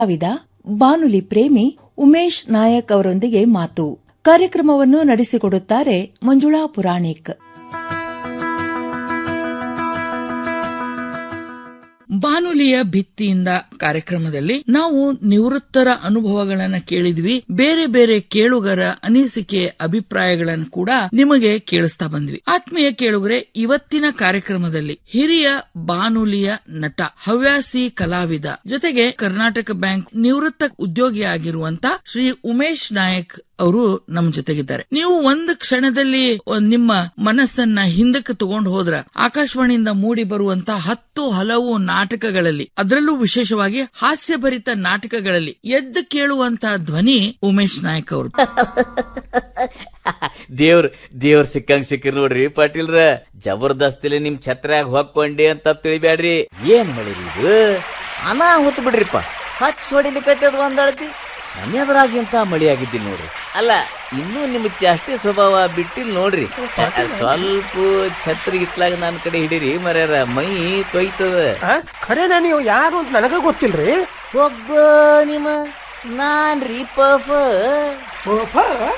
ಕಲಾವಿದ ಬಾನುಲಿ ಪ್ರೇಮಿ ಉಮೇಶ್ ನಾಯಕ್ ಅವರೊಂದಿಗೆ ಮಾತು ಕಾರ್ಯಕ್ರಮವನ್ನು ನಡೆಸಿಕೊಡುತ್ತಾರೆ ಮಂಜುಳಾ ಪುರಾಣಿಕ್ ಬಾನುಲಿಯ ಭಿತ್ತಿಯಿಂದ ಕಾರ್ಯಕ್ರಮದಲ್ಲಿ ನಾವು ನಿವೃತ್ತರ ಅನುಭವಗಳನ್ನ ಕೇಳಿದ್ವಿ ಬೇರೆ ಬೇರೆ ಕೇಳುಗರ ಅನಿಸಿಕೆ ಅಭಿಪ್ರಾಯಗಳನ್ನು ಕೂಡ ನಿಮಗೆ ಕೇಳಿಸ್ತಾ ಬಂದ್ವಿ ಆತ್ಮೀಯ ಕೇಳುಗರೆ ಇವತ್ತಿನ ಕಾರ್ಯಕ್ರಮದಲ್ಲಿ ಹಿರಿಯ ಬಾನುಲಿಯ ನಟ ಹವ್ಯಾಸಿ ಕಲಾವಿದ ಜೊತೆಗೆ ಕರ್ನಾಟಕ ಬ್ಯಾಂಕ್ ನಿವೃತ್ತ ಉದ್ಯೋಗಿಯಾಗಿರುವಂತ ಶ್ರೀ ಉಮೇಶ್ ನಾಯಕ್ ಅವರು ನಮ್ಮ ಜೊತೆಗಿದ್ದಾರೆ ನೀವು ಒಂದು ಕ್ಷಣದಲ್ಲಿ ಒಂದ್ ನಿಮ್ಮ ಮನಸ್ಸನ್ನ ಹಿಂದಕ್ಕೆ ತಗೊಂಡು ಹೋದ್ರ ಆಕಾಶವಾಣಿಯಿಂದ ಮೂಡಿ ಬರುವಂತ ಹತ್ತು ಹಲವು ನಾಟಕಗಳಲ್ಲಿ ಅದರಲ್ಲೂ ವಿಶೇಷವಾಗಿ ಹಾಸ್ಯಭರಿತ ನಾಟಕಗಳಲ್ಲಿ ಎದ್ದು ಕೇಳುವಂತ ಧ್ವನಿ ಉಮೇಶ್ ನಾಯಕ್ ಅವರು ದೇವ್ರ ದೇವ್ರ ಸಿಕ್ಕಂಗ್ ಸಿಕ್ಕಿರ್ ನೋಡ್ರಿ ಪಾಟೀಲ್ರ ಜಬರ್ದಸ್ತಿಲಿ ನಿಮ್ ಛತ್ರ್ಯಾಗ ಹೊಕ್ಕೊಂಡಿ ಅಂತ ತಿಳಿಬ್ಯಾಡ್ರಿ ಏನ್ ಮಾಡಿರಿ ಇದು ಅನಾಹುತ ಬಿಡ್ರಿಪ್ಪ ಹಚ್ ಹೊಡಿಲಿಕ್ಕತ್ತದ ಒಂದಳತಿ ಸಮಯದ್ರಾಗಿಂತ ಮಳಿ ಆಗಿದ್ದಿಲ್ಲ ನೋಡ್ರಿ ಅಲ್ಲ ಇನ್ನೂ ನಿಮ್ ಜಾಸ್ತಿ ಸ್ವಭಾವ ಬಿಟ್ಟಿಲ್ ನೋಡ್ರಿ ಸ್ವಲ್ಪ ಛತ್ರಿ ಇತ್ಲಾಗ ನನ್ ಕಡೆ ಹಿಡೀರಿ ಮರ್ಯಾರ ಮೈ ತೊಯ್ತದ ಆ? ಖರೇನಾ ನೀವು ಯಾರು ಅಂತ ನನಗ ಗೊತ್ತಿಲ್ರಿ ಒಬ್ಬ ನಿಮ್ಮ ನಾನ್ರಿ ಪಫ ಓಪ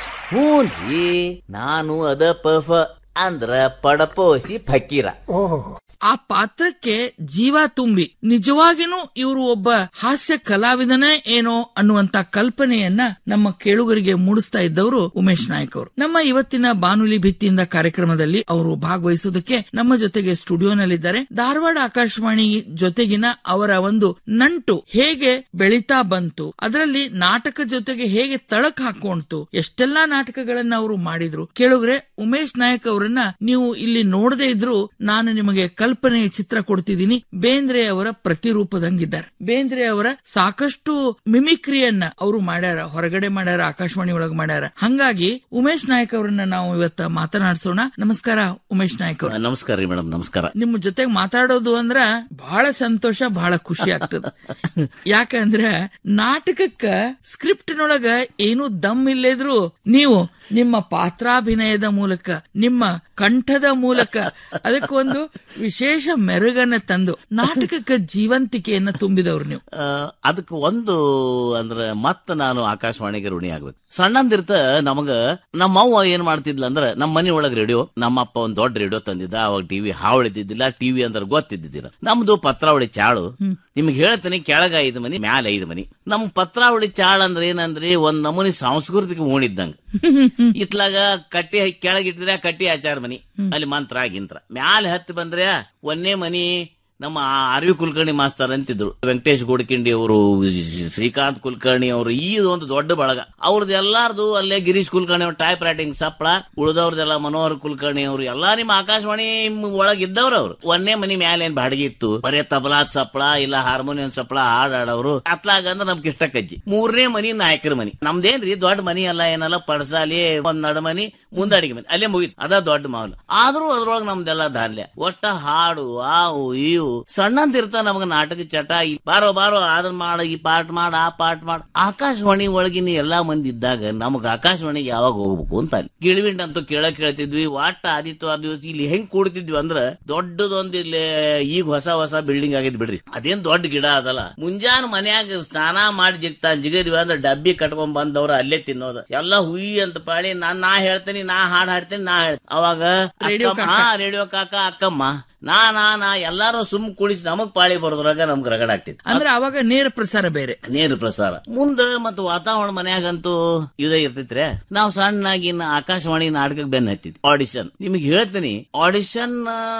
ಹೂನ್ರಿ ನಾನು ಅದ ಪಫ ಅಂದ್ರ ಪಡಪೋಸಿ ಫಕೀರ ಓಹೋ ಆ ಪಾತ್ರಕ್ಕೆ ಜೀವ ತುಂಬಿ ನಿಜವಾಗಿನೂ ಇವರು ಒಬ್ಬ ಹಾಸ್ಯ ಕಲಾವಿದನೇ ಏನೋ ಅನ್ನುವಂತ ಕಲ್ಪನೆಯನ್ನ ನಮ್ಮ ಕೇಳುಗರಿಗೆ ಮೂಡಿಸ್ತಾ ಇದ್ದವರು ಉಮೇಶ್ ನಾಯಕ್ ಅವರು ನಮ್ಮ ಇವತ್ತಿನ ಬಾನುಲಿ ಭಿತ್ತಿಯಿಂದ ಕಾರ್ಯಕ್ರಮದಲ್ಲಿ ಅವರು ಭಾಗವಹಿಸುವುದಕ್ಕೆ ನಮ್ಮ ಜೊತೆಗೆ ಸ್ಟುಡಿಯೋನಲ್ಲಿದ್ದಾರೆ ಧಾರವಾಡ ಆಕಾಶವಾಣಿ ಜೊತೆಗಿನ ಅವರ ಒಂದು ನಂಟು ಹೇಗೆ ಬೆಳೀತಾ ಬಂತು ಅದರಲ್ಲಿ ನಾಟಕ ಜೊತೆಗೆ ಹೇಗೆ ತಳಕ್ ಹಾಕೊಂಡ್ತು ಎಷ್ಟೆಲ್ಲಾ ನಾಟಕಗಳನ್ನ ಅವರು ಮಾಡಿದ್ರು ಕೇಳುಗ್ರೆ ಉಮೇಶ್ ನಾಯಕ್ ಅವರನ್ನ ನೀವು ಇಲ್ಲಿ ನೋಡದೇ ಇದ್ರು ನಾನು ನಿಮಗೆ ಕಲ್ಪನೆಯ ಚಿತ್ರ ಕೊಡ್ತಿದ್ದೀನಿ ಬೇಂದ್ರೆ ಅವರ ಪ್ರತಿರೂಪದಂಗಿದ್ದಾರೆ ಬೇಂದ್ರೆ ಅವರ ಸಾಕಷ್ಟು ಮಿಮಿಕ್ರಿಯನ್ನ ಅವರು ಮಾಡ್ಯಾರ ಹೊರಗಡೆ ಮಾಡ್ಯಾರ ಆಕಾಶವಾಣಿ ಒಳಗ್ ಮಾಡ್ಯಾರ ಹಂಗಾಗಿ ಉಮೇಶ್ ನಾಯಕ್ ಅವರನ್ನ ನಾವು ಇವತ್ತ ಮಾತನಾಡ್ಸೋಣ ನಮಸ್ಕಾರ ಉಮೇಶ್ ನಾಯಕ್ ಅವ್ರ ನಮಸ್ಕಾರ ರೀ ಮೇಡಮ್ ನಮಸ್ಕಾರ ನಿಮ್ಮ ಜೊತೆಗೆ ಮಾತಾಡೋದು ಅಂದ್ರ ಬಹಳ ಸಂತೋಷ ಬಹಳ ಖುಷಿ ಆಗ್ತದ ಯಾಕಂದ್ರ ನಾಟಕಕ್ಕ ಸ್ಕ್ರಿಪ್ಟ್ ನೊಳಗ ಏನು ದಮ್ ಇಲ್ಲದ್ರು ನೀವು ನಿಮ್ಮ ಪಾತ್ರಾಭಿನಯದ ಮೂಲಕ ನಿಮ್ಮ ಕಂಠದ ಮೂಲಕ ಅದಕ್ಕೊಂದು ವಿಶೇಷ ಮೆರುಗನ್ನ ತಂದು ನಾಟಕಕ್ಕ ಜೀವಂತಿಕೆಯನ್ನ ತುಂಬಿದವ್ರು ನೀವು ಅದಕ್ಕೆ ಒಂದು ಅಂದ್ರ ಮತ್ತ ನಾನು ಆಕಾಶವಾಣಿಗೆ ಋಣಿ ಆಗ್ಬೇಕು ಸಣ್ಣಂದಿರ್ತ ನಮಗ ನಮ್ಮ ಅವ್ವ ಏನ್ ಮಾಡ್ತಿದ್ಲ ಅಂದ್ರ ನಮ್ಮ ಮನಿ ಒಳಗ್ ರೇಡಿಯೋ ನಮ್ಮ ಅಪ್ಪ ಒಂದ್ ದೊಡ್ಡ ರೇಡಿಯೋ ತಂದಿದ್ದ ಅವಾಗ ಟಿವಿ ಹಾವಳಿದ್ದಿದ್ದಿಲ್ಲ ಟಿವಿ ಅಂದ್ರೆ ಗೊತ್ತಿದ್ದಿದ್ದಿಲ್ಲ ನಮ್ದು ಪತ್ರಾವಳಿ ಚಾಳು ನಿಮ್ಗೆ ಹೇಳ್ತೀನಿ ಕೆಳಗ ಐದು ಮನಿ ಮ್ಯಾಲ ಐದು ಮನಿ ನಮ್ ಪತ್ರಾವಳಿ ಚಾಳ್ ಅಂದ್ರೆ ಏನಂದ್ರಿ ಒಂದ್ ನಮೂನಿ ಸಾಂಸ್ಕೃತಿಕ ಉಣಿದ್ದಂಗ ಇತ್ಲಾಗ ಕಟ್ಟಿ ಕೆಳಗಿಟ್ಟಿದ್ರೆ ಕಟ್ಟಿ ಆಚಾರ ಮನಿ ಅಲ್ಲಿ ಮಂತ್ರ ಗಿಂತ್ರ ಮ್ಯಾಲ ಹತ್ತಿ ಬಂದ್ರೆ ಒಂದೇ ಮನಿ ನಮ್ಮ ಅರವಿ ಕುಲಕರ್ಣಿ ಮಾಸ್ತರ್ ಅಂತಿದ್ರು ವೆಂಕಟೇಶ್ ಗೋಡ್ಕಿಂಡಿ ಅವರು ಶ್ರೀಕಾಂತ್ ಕುಲಕರ್ಣಿ ಅವರು ಈ ಒಂದು ದೊಡ್ಡ ಬಳಗ ಅವ್ರದ್ದು ಎಲ್ಲಾರ್ದು ಅಲ್ಲೇ ಗಿರೀಶ್ ಕುಲಕರ್ಣಿ ಅವ್ರ ಟೈಪ್ ರೈಟಿಂಗ್ ಸಪ್ಳ ಉಳಿದವ್ರದೆಲ್ಲ ಮನೋಹರ್ ಕುಲಕರ್ಣಿ ಅವರು ಎಲ್ಲಾ ನಿಮ್ಮ ಆಕಾಶವಾಣಿ ಒಳಗ್ ಇದ್ದವ್ರ ಅವ್ರು ಒಂದೇ ಮನಿ ಮ್ಯಾಲ ಏನ್ ಬಾಡಿಗೆ ಇತ್ತು ಬರೇ ತಬಲಾದ್ ಸಪ್ಳ ಇಲ್ಲ ಹಾರ್ಮೋನಿಯಂ ಸಪ್ಳ ಹಾಡ್ ಆಡೋರು ಅತ್ಲಾಗ ಅಂದ್ರೆ ನಮ್ಗೆ ಇಷ್ಟ ಕಜ್ಜಿ ಮೂರನೇ ಮನಿ ನಾಯಕರ ಮನಿ ನಮ್ದೇನ್ರಿ ದೊಡ್ಡ ಮನಿ ಅಲ್ಲ ಏನಲ್ಲ ಪಡಸಾಲಿ ಒಂದ್ ನಡ ಮನಿ ಮುಂದಡಿಗೆ ಮನಿ ಅಲ್ಲೇ ಮುಗಿತ್ ಅದ ದೊಡ್ಡ ಮಾವಲ್ ಆದ್ರೂ ಅದ್ರೊಳಗ ನಮ್ದೆಲ್ಲ ದಾನ್ಲೆ ಒಟ್ಟ ಹಾಡು ಆವು ಇವು ಸಣ್ಣಂದಿರ್ತ ನಮಗ ನಾಟಕ ಚಟ ಈ ಬಾರೋ ಬಾರೋ ಅದನ್ ಮಾಡ ಈ ಪಾಠ ಮಾಡ ಆ ಪಾಠ ಮಾಡ ಆಕಾಶವಾಣಿ ಒಳಗಿನ ಎಲ್ಲಾ ಮಂದಿ ಇದ್ದಾಗ ನಮಗ ಆಕಾಶವಾಣಿಗೆ ಯಾವಾಗ ಹೋಗ್ಬೇಕು ಅಂತ ಅಲ್ಲಿ ಗಿಳಿವಿಂಡ್ ಅಂತೂ ಕೇಳ ಕೇಳ್ತಿದ್ವಿ ಒಟ್ಟ ಆದಿತ್ಯವಾರ ದಿವಸ ಇಲ್ಲಿ ಹೆಂಗ್ ಕೂಡ್ತಿದ್ವಿ ಅಂದ್ರ ದೊಡ್ಡದೊಂದ್ ಇಲ್ಲಿ ಈಗ ಹೊಸ ಹೊಸ ಬಿಲ್ಡಿಂಗ್ ಆಗಿದ್ ಬಿಡ್ರಿ ಅದೇನ್ ದೊಡ್ಡ ಗಿಡ ಅದಲ್ಲ ಮುಂಜಾನ ಮನ್ಯಾಗ ಸ್ನಾನ ಮಾಡಿ ಜಿಗ್ತಾನ ಜಿಗದ್ವಿ ಅಂದ್ರ ಡಬ್ಬಿ ಕಟ್ಕೊಂಡ್ ಬಂದವ್ರ ಅಲ್ಲೇ ತಿನ್ನೋದ ಎಲ್ಲಾ ಹುಯಿ ಅಂತ ಪಾಡಿ ನಾನ್ ನಾ ಹೇಳ್ತೇನೆ ನಾ ಹಾಡ್ ಹಾಡ್ತೇನೆ ನಾ ಹೇಳ್ತೇನೆ ಅವಾಗ ರೇಡಿಯೋ ಅಕ್ಕಮ್ಮ, ಹಾ ರೇಡಿಯೋ ಕಾಕ ಅಕ್ಕಮ್ಮ ನಾ ನಾ ನಾ ಎಲ್ಲಾರು ಸುಮ್ ಕುಡಿಸಿ ನಮಗ್ ಪಾಳಿ ಬರೋದ್ರಾಗ ನಮ್ಗ್ ರಗಡ ಆಗ್ತಿತ್ತು ಅಂದ್ರೆ ಅವಾಗ ನೇರ ಪ್ರಸಾರ ಬೇರೆ ನೇರ ಪ್ರಸಾರ ಮುಂದ ಮತ್ತ ವಾತಾವರಣ ಮನ್ಯಾಗಂತೂ ಇದೇ ಇರ್ತೈತ್ರೆ ನಾವು ಸಣ್ಣಾಗಿ ಇನ್ನ ಆಕಾಶವಾಣಿ ನಾಟಕಕ್ಕೆ ಬೆನ್ನ ಹತ್ತಿದ್ವಿ ಆಡಿಷನ್ ನಿಮಗೆ ಹೇಳ್ತೀನಿ ಆಡಿಷನ್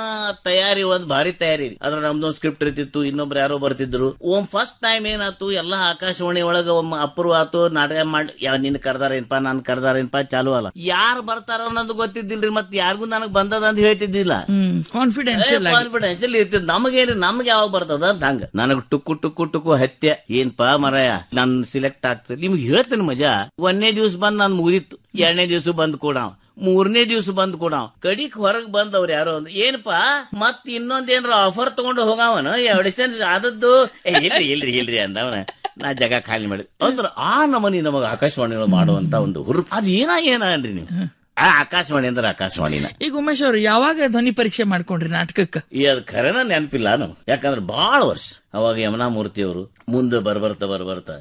ತಯಾರಿ ಒಂದ್ ಭಾರಿ ತಯಾರಿ ರೀ. ಅದ್ರ ನಮ್ದೊಂದ್ ಸ್ಕ್ರಿಪ್ಟ್ ಇರ್ತಿತ್ತು ಇನ್ನೊಬ್ರು ಯಾರೋ ಬರ್ತಿದ್ರು ಒಮ್ ಫಸ್ಟ್ ಟೈಮ್ ಏನಾತು ಎಲ್ಲಾ ಆಕಾಶವಾಣಿ ಒಳಗ ಒಮ್ಮ ಅಪ್ರೂವ್ ಆತು ನಾಟಕ ಮಾಡಿ ಯಾವ ನಿನ್ ಕರ್ದಾರೇನ್ಪಾ ನಾನ್ ಕರ್ದಾರೇನ್ಪಾ ಚಾಲು ಅಲ್ಲ ಯಾರು ಬರ್ತಾರ ಅನ್ನೋದು ಗೊತ್ತಿದ್ದಿಲ್ರಿ ಮತ್ ಯಾರಿಗೂ ನನಗ್ ಬಂದದ ಅಂತ ಹೇಳ್ತಿದ್ದಿಲ್ಲ ಹ್ಮ್ ಕಾನ್ಫಿಡೆನ್ಶಿಯಲ್ ಆಗಿ ಕಾನ್ಫಿಡೆನ್ಸ್ ಇರ್ತಿದ್ ನಮಗೇನು ನಮ್ಗೆ ಯಾವಾಗ ಬರ್ತದ ಅಂತ ಹಂಗ ನನಗ್ ಟುಕ್ಕು ಟುಕ್ಕು ಟುಕ್ಕು ಹತ್ಯೆ ಏನ್ಪಾ ಮರಯ ನನ್ ಸಿಲೆಕ್ಟ್ ಆಗ್ತದೆ ನಿಮ್ಗೆ ಹೇಳ್ತೇನೆ ಮಜಾ ಒಂದನೇ ದಿವ್ಸ ಬಂದ್ ನಾನ್ ಮುಗಿದಿತ್ತು ಎರಡನೇ ದಿವ್ಸ ಬಂದ್ ಕೂಡ ಮೂರನೇ ದಿವ್ಸ ಬಂದ್ ಕೂಡ ಕಡಿಕ್ ಹೊರಗ್ ಬಂದವ್ರು ಯಾರೋ ಅಂದ್ರೆ ಏನಪ್ಪಾ ಮತ್ ಇನ್ನೊಂದೇನ್ರ ಆಫರ್ ತಗೊಂಡು ಹೋಗವನ ಆಡಿಷನ್ ಆದದ್ದು ಏ, ಇಲ್ರಿ ಇಲ್ರಿ ಇಲ್ರಿ ಅಂದವನ ನಾ ಜಗ ಖಾಲಿ ಮಾಡಿದ್ ಅಂದ್ರ ಆ ನಮನಿ ನಮಗ ಆಕಾಶವಾಣಿ ಮಾಡುವಂತ ಒಂದು ಹುರುಪ್ ಅದ್ ಏನ ಏನ ಅನ್ರಿ ನೀವು ಆ ಆಕಾಶವಾಣಿ ಅಂದ್ರೆ ಆಕಾಶವಾಣಿನ ಈಗ ಉಮೇಶ್ ಅವ್ರು ಯಾವಾಗ ಧ್ವನಿ ಪರೀಕ್ಷೆ ಮಾಡ್ಕೊಂಡ್ರಿ ನಾಟಕಕ್ಕ ಈ ಅದ್ ಖರೇನ ನೆನಪಿಲ್ಲ ನಾವು ಯಾಕಂದ್ರೆ ಬಹಳ ವರ್ಷ ಅವಾಗ ಯಮುನಾ ಮೂರ್ತಿ ಅವರು ಮುಂದೆ ಬರ್ಬರ್ತಾ ಬರ್ಬರ್ತಾ